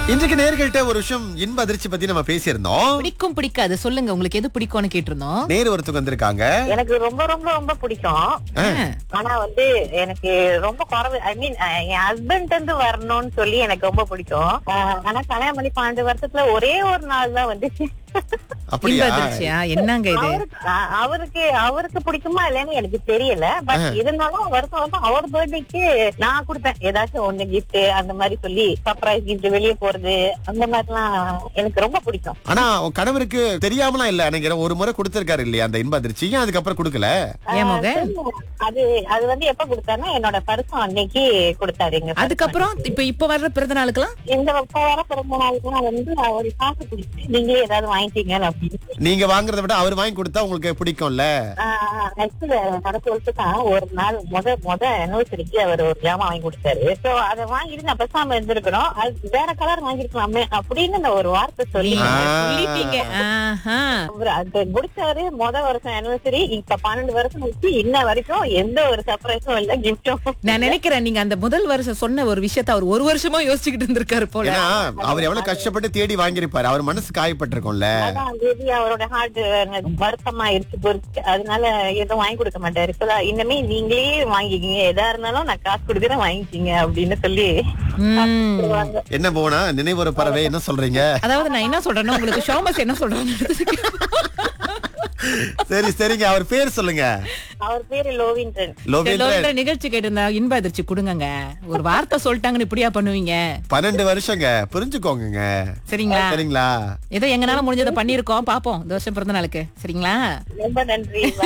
இன்றைக்கு நேர்கள்ட்ட ஒரு விஷயம் இன்ப அதிர்ச்சி பத்தி நம்ம பேசியிருந்தோம் பிடிக்கும் பிடிக்காது சொல்லுங்க உங்களுக்கு எது பிடிக்கும்னு கேட்டிருந்தோம் நேரு ஒருத்தவங்க வந்திருக்காங்க எனக்கு ரொம்ப ரொம்ப ரொம்ப பிடிக்கும் ஆ. ஆனா வந்து எனக்கு ரொம்ப குறைவு ஐ மீன் என் ஹஸ்பண்ட் இருந்து வரணும்னு சொல்லி எனக்கு ரொம்ப பிடிக்கும் ஆஹ் ஆனா கல்யாணம் பண்ணி பன்னெண்டு வருஷத்துல ஒரே ஒரு நாள் தான் வந்து இன்ப அப்படியா அதிர்ச்சியா என்னங்க இது அவருக்கு ஆஹ் அவருக்கு அவருக்கு பிடிக்குமா இல்லைன்னு எனக்கு தெரியல பட் இருந்தாலும் வருஷம் வருஷம் அவர் பர்த்டேக்கு நான் கொடுப்பேன் ஏதாச்சும் ஒண்ணு கிஃப்ட் அந்த மாதிரி சொல்லி சர்ப்ரைஸ் கிஃப்ட் வெளியே போறது அந்த மாதிரிலாம் எனக்கு ரொம்ப பிடிக்கும் ஆனா உன் கணவருக்கு தெரியாமலாம் இல்ல நினைக்கிறேன் ஒரு முறை கொடுத்திருக்காரு இல்லையா அந்த இன்ப அதிர்ச்சி ஏன் அதுக்கப்புறம் கொடுக்கல ஏன் மக அது அது வந்து எப்ப கொடுத்தாருன்னா என்னோட பரிசம் அன்னைக்கு கொடுத்தாரு எங்க husband. அதுக்கப்புறம் இப்ப இப்ப வர்ற பிறந்த நாளுக்கெல்லாம் இந்த இப்ப வர பிறந்த நாளுக்குலாம் வந்து அவர் காசு கொடுத்து நீங்களே ஏதாவது வாங்கிட்டீங்க அப்படின்னு நீங்க வாங்குறத விட அவர் வாங்கி கொடுத்தா உங்களுக்கு பிடிக்கும்ல நெக்ஸ்ட் நடக்க வருஷத்தான் ஒரு நாள் முத முத அனிவர்சரிக்கு அவர் ஒரு ஜாமான் வாங்கி கொடுத்தாரு சோ அதை வாங்கிட்டு நான் பேசாம இருந்திருக்கணும் அது வேற கலர் வாங்கிருக்கலாமே அப்படின்னு நான் ஒரு வார்த்தை சொல்லி நீங்க ஆ. சொல்லிட்டீங்க ஆஹா. அவரு அது முடிச்சாரு முத வருஷம் அனிவர்சரி இப்ப பன்னெண்டு வருஷம் வச்சு இன்ன வரைக்கும் எந்த ஒரு சர்ப்ரைஸும் இல்ல கிஃப்டும் நான் நினைக்கிறேன் நீங்க அந்த முதல் வருஷம் சொன்ன ஒரு விஷயத்த அவர் ஒரு வருஷமா யோசிச்சுக்கிட்டு இருந்திருக்காரு போல ஏன்னா அவர் எவ்வளவு கஷ்டப்பட்டு தேடி வாங்கியிருப்பாரு அவர் மனசு காயப்பட்டிருக்கும்ல அதான் மேபி அவரோட ஹார்ட் வருத்தமா இருக்கு பொறுத்து அதனால எதுவும் வாங்கி கொடுக்க மாட்டாரு So, இனிமே நீங்களே வாங்கிக்கிங்க எதா இருந்தாலும் நான் காசு கொடுக்குறேன் வாங்கிக்கிங்க அப்படின்னு சொல்லி ம். சொல்லுவாங்க என்ன போனா நினைவு பறவை என்ன சொல்றீங்க அதாவது நான் என்ன சொல்றேன்னா உங்களுக்கு ஷோமஸ் என்ன சொல்றான்னு சரி சரிங்க அவர் பேர் சொல்லுங்க அவர் பேரு லோவின்டன் லோகேந்திரன் லோகேந்திர நிகழ்ச்சி கேட்டிருந்தா இன்ப அதிர்ச்சி கொடுங்கங்க ஒரு வார்த்தை சொல்லிட்டாங்கன்னு இப்படியா பண்ணுவீங்க பன்னெண்டு வருஷங்க புரிஞ்சுக்கோங்க சரிங்களா சரிங்களா ஏதோ எங்கனால முடிஞ்சதை பண்ணிருக்கோம் பாப்போம் இந்த வருஷம் பிறந்த நாளுக்கு சரிங்களா ரொம்ப நன்றி